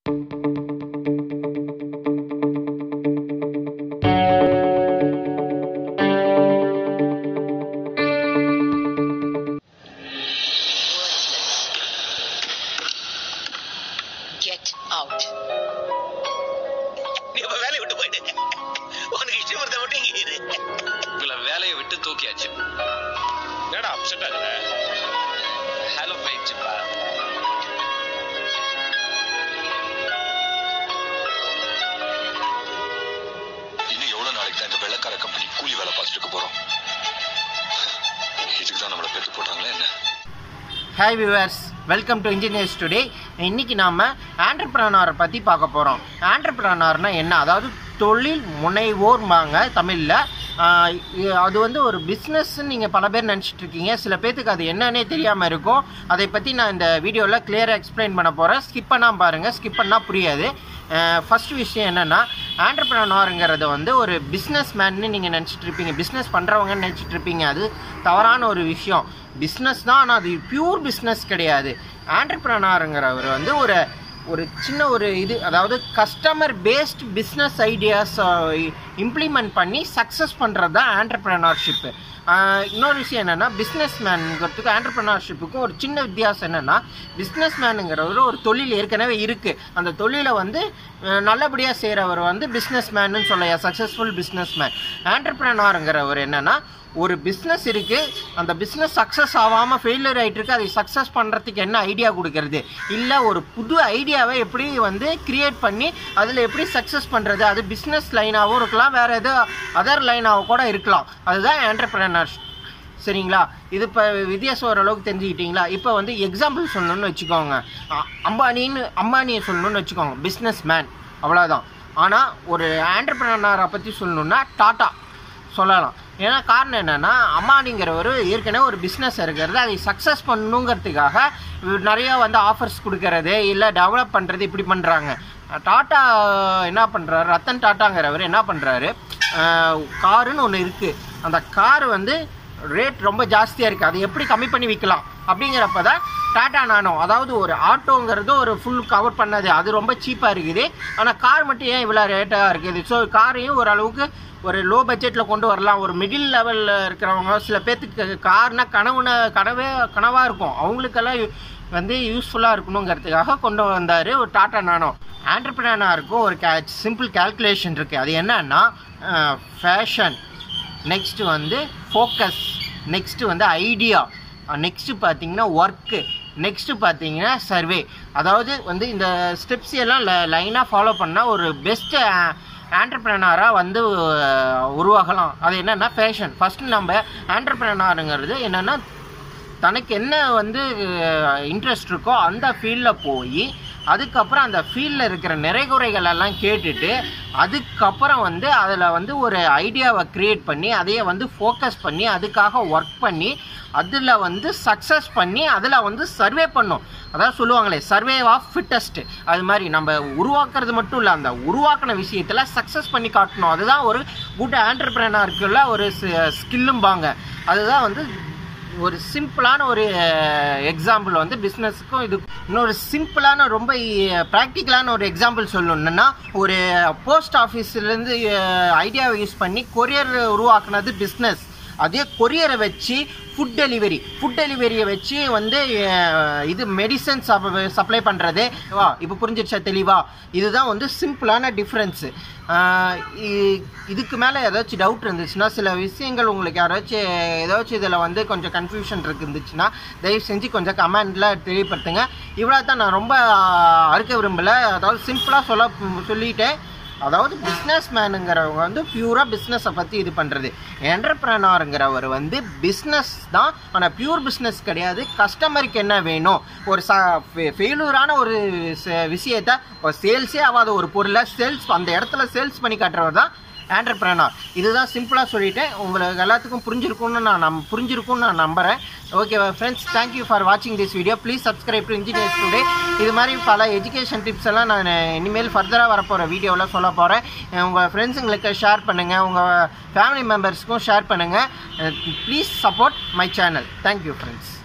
Get out. நீ அப்ப வேலையை விட்டு போயிடு உனக்கு இஷ்டம் இருந்தா மட்டும் இங்க இரு உங்களை வேலையை விட்டு தூக்கியாச்சு என்னடா அப்செட் ஆகுற ஹலோ போயிடுச்சுப்பா இன்னும் எவ்வளவு நாளைக்கு தான் இந்த வெள்ளக்கார கம்பெனி கூலி வேலை பார்த்துட்டு இருக்க போறோம் இதுக்கு தான் நம்மளை பெத்து போட்டாங்களே என்ன hi viewers welcome to engineers today இன்னைக்கு நாம் ஆண்டர்பிரனாரை பற்றி பார்க்க போகிறோம் ஆண்டர்பிரனார்னா என்ன அதாவது தொழில் முனைவோர்மாங்க தமிழில் அது வந்து ஒரு பிஸ்னஸ்ன்னு நீங்கள் பல பேர் நினச்சிட்டு இருக்கீங்க சில பேர்த்துக்கு அது என்னன்னே தெரியாமல் இருக்கும் அதை பற்றி நான் இந்த வீடியோவில் கிளியராக எக்ஸ்பிளைன் பண்ண போகிறேன் ஸ்கிப் பண்ணால் பாருங்கள் ஸ்கிப் பண்ணால் புரியாது ஃபர்ஸ்ட் விஷயம் என்னென்னா ஆண்டர்பிரனாருங்கிறது வந்து ஒரு பிஸ்னஸ் மேன்னு நீங்கள் நினச்சிட்டு இருப்பீங்க பிஸ்னஸ் பண்ணுறவங்கன்னு நினச்சிட்டு இருப்பீங்க அது தவறான ஒரு விஷயம் பிஸ்னஸ் தான் ஆனால் அது பியூர் பிஸ்னஸ் கிடையாது ஆண்டர்பிரனாருங்கிறவர் வந்து ஒரு ஒரு சின்ன ஒரு இது அதாவது customer based business ideas implement பண்ணி சக்ஸஸ் பண்ணுறது தான் ஆண்டர்பிரனர்ஷிப்பு இன்னொரு விஷயம் என்னென்னா பிஸ்னஸ் மேனுங்கிறதுக்கு ஆண்டர்பிரனர்ஷிப்புக்கும் ஒரு சின்ன வித்தியாசம் என்னென்னா பிஸ்னஸ் மேனுங்கிறவர் ஒரு தொழில் ஏற்கனவே இருக்குது அந்த தொழிலை வந்து அஹ், நல்லபடியாக செய்கிறவர் வந்து பிஸ்னஸ் மேன்னு சொல்லலாம் சக்ஸஸ்ஃபுல் பிஸ்னஸ் மேன் ஆண்டர்பிரனாருங்கிறவர் என்னென்னா ஒரு பிஸ்னஸ் இருக்குது அந்த பிஸ்னஸ் சக்ஸஸ் ஆகாமல் ஃபெயிலியர் ஆகிட்டு இருக்கு அதை சக்ஸஸ் பண்ணுறதுக்கு என்ன ஐடியா கொடுக்கறது இல்லை ஒரு புது ஐடியாவை எப்படி வந்து கிரியேட் பண்ணி அதில் எப்படி சக்ஸஸ் பண்ணுறது அது பிஸ்னஸ் லைனாகவும் இருக்கலாம் வேறு எதோ அதர் லைனாகவும் கூட இருக்கலாம் அதுதான் ஆண்டர்பிரனர்ஸ் சரிங்களா இது இப்போ வித்தியாசம் ஓரளவுக்கு தெரிஞ்சுக்கிட்டீங்களா இப்போ வந்து எக்ஸாம்பிள் சொல்லணும்னு வச்சுக்கோங்க அ- அம்பானின்னு அம்பானியை சொல்லணும்னு வச்சுக்கோங்க பிஸ்னஸ் மேன் அவ்வளோதான் ஆனால் ஒரு ஆண்டர்பிரனரை பற்றி சொல்லணுன்னா டாட்டா சொல்லலாம் ஏன்னா காரணம் என்னென்னா அம்மானிங்கிறவர் ஏற்கனவே ஒரு பிஸ்னஸ் இருக்கிறது அதை சக்ஸஸ் பண்ணணுங்கிறதுக்காக இவர் நிறைய வந்து ஆஃபர்ஸ் கொடுக்கறது இல்லை டெவலப் பண்ணுறது இப்படி பண்ணுறாங்க டாட்டா என்ன பண்ணுறாரு ரத்தன் டாட்டாங்கிறவர் என்ன பண்ணுறாரு காருன்னு ஒன்று இருக்குது அந்த கார் வந்து ரேட் ரொம்ப ஜாஸ்தியாக இருக்குது அதை எப்படி கம்மி பண்ணி விற்கலாம் அப்படிங்கிறப்ப தான் டாடா நானோ அதாவது ஒரு ஆட்டோங்கிறது ஒரு ஃபுல் கவர் பண்ணது அது ரொம்ப சீப்பாக இருக்குது ஆனால் கார் மட்டும் ஏன் இவ்வளோ ரேட்டாக இருக்குது ஸோ காரையும் ஓரளவுக்கு ஒரு லோ பட்ஜெட்டில் கொண்டு வரலாம் ஒரு மிடில் லெவலில் இருக்கிறவங்க சில பேர்த்துக்கு கார்னா கனவுன கனவே கனவாக இருக்கும் அவங்களுக்கெல்லாம் யு- வந்து யூஸ்ஃபுல்லாக இருக்கணுங்கிறதுக்காக கொண்டு வந்தார் ஒரு டாட்டா நானோ ஆண்டர்பிரினருக்கும் ஒரு கே சிம்பிள் கால்குலேஷன் இருக்குது அது என்னன்னா ஃபேஷன் நெக்ஸ்ட் வந்து ஃபோக்கஸ் நெக்ஸ்ட் வந்து ஐடியா நெக்ஸ்ட் பார்த்தீங்கன்னா ஒர்க்கு நெக்ஸ்ட் பார்த்தீங்கன்னா சர்வே அதாவது வந்து இந்த ஸ்டெப்ஸ் எல்லாம் லைனாக ஃபாலோ பண்ணால் ஒரு பெஸ்ட் ஆண்டர்பிரனராக வந்து அஹ், உருவாகலாம் அது என்னென்னா ஃபேஷன் ஃபஸ்ட்டு நம்ம ஆண்டர்பிரனருங்கிறது என்னென்னா தனக்கு என்ன வந்து இன்ட்ரெஸ்ட் இருக்கோ அந்த ஃபீல்டில் போய் அதுக்கப்புறம் அந்த ஃபீல்டில் இருக்கிற நிறைகுறைகள் எல்லாம் கேட்டுட்டு அதுக்கப்புறம் வந்து அதில் வந்து ஒரு ஐடியாவை க்ரியேட் பண்ணி அதையே வந்து ஃபோக்கஸ் பண்ணி அதுக்காக ஒர்க் பண்ணி அதில் வந்து சக்ஸஸ் பண்ணி அதில் வந்து சர்வே பண்ணும் அதாவது சொல்லுவாங்களே சர்வே ஆஃப் ஃபிட்டஸ்ட் அது மாதிரி நம்ம உருவாக்குறது மட்டும் இல்லை அந்த உருவாக்கின விஷயத்தில் சக்ஸஸ் பண்ணி காட்டணும் அதுதான் ஒரு குட் ஆண்டர்பிரனருக்குள்ள ஒரு ஸ்கில்லும்பாங்க அதுதான் வந்து ஒரு சிம்பிளான ஒரு எக்ஸாம்பிள் வந்து பிஸ்னஸுக்கும் இது இன்னொரு சிம்பிளான ரொம்ப ப்ராக்டிக்கலான ஒரு எக்ஸாம்பிள் சொல்லணும்னா ஒரு போஸ்ட் ஆஃபீஸ்லேருந்து ஐடியாவை யூஸ் பண்ணி கொரியர் உருவாக்குனது பிஸ்னஸ் அதே கொரியரை வச்சு ஃபுட் டெலிவரி ஃபுட் டெலிவரியை வச்சு வந்து அஹ், இது மெடிசன் சப்ளை பண்ணுறது வா இப்போ புரிஞ்சிருச்சா தெளிவா இதுதான் வந்து சிம்பிளான டிஃப்ரென்ஸு இதுக்கு மேலே ஏதாச்சும் டவுட் இருந்துச்சுன்னா சில விஷயங்கள் உங்களுக்கு யாராச்சும் ஏதாச்சும் இதில் வந்து கொஞ்சம் கன்ஃபியூஷன் இருந்துச்சுன்னா தயவு செஞ்சு கொஞ்சம் கமெண்டில் தெளிவுபடுத்துங்க இவ்வளோ தான் நான் ரொம்ப அஹ், அறுக்க விரும்பலை அதாவது சிம்பிளாக சொல்ல சொல்லிட்டேன் அதாவது பிஸ்னஸ் மேனுங்கிறவங்க வந்து பியூராக பிஸ்னஸை பற்றி இது பண்ணுறது என்டர்பிரனாருங்கிறவர் வந்து பிஸ்னஸ் தான் ஆனால் பியூர் பிஸ்னஸ் கிடையாது கஸ்டமருக்கு என்ன வேணும் ஒரு ச ஃபெயிலூரான ஒரு ச- விஷயத்த ஒரு சேல்ஸே ஆகாத ஒரு பொருளை சேல்ஸ் அந்த இடத்துல சேல்ஸ் பண்ணி காட்டுறவர் தான் ஆண்டர்பிரனார் இதுதான் சிம்பிளாக சொல்லிட்டேன் உங்களுக்கு எல்லாத்துக்கும் புரிஞ்சிருக்கும்னு நான் நம் புரிஞ்சிருக்கும்னு நான் நம்புகிறேன் ஓகே ஃப்ரெண்ட்ஸ் தேங்க்யூ ஃபார் வாட்சிங் this video please subscribe to engineers today இது மாதிரி பல எஜுகேஷன் டிப்ஸ் எல்லாம் நான் இனிமேல் ஃபர்தராக வரப்போகிற வீடியோவில் சொல்ல போகிறேன் உங்கள் ஃப்ரெண்ட்ஸுங்களுக்கு ஷேர் பண்ணுங்கள் உங்கள் ஃபேமிலி மெம்பர்ஸ்க்கும் ஷேர் பண்ணுங்கள் please support my channel thank you friends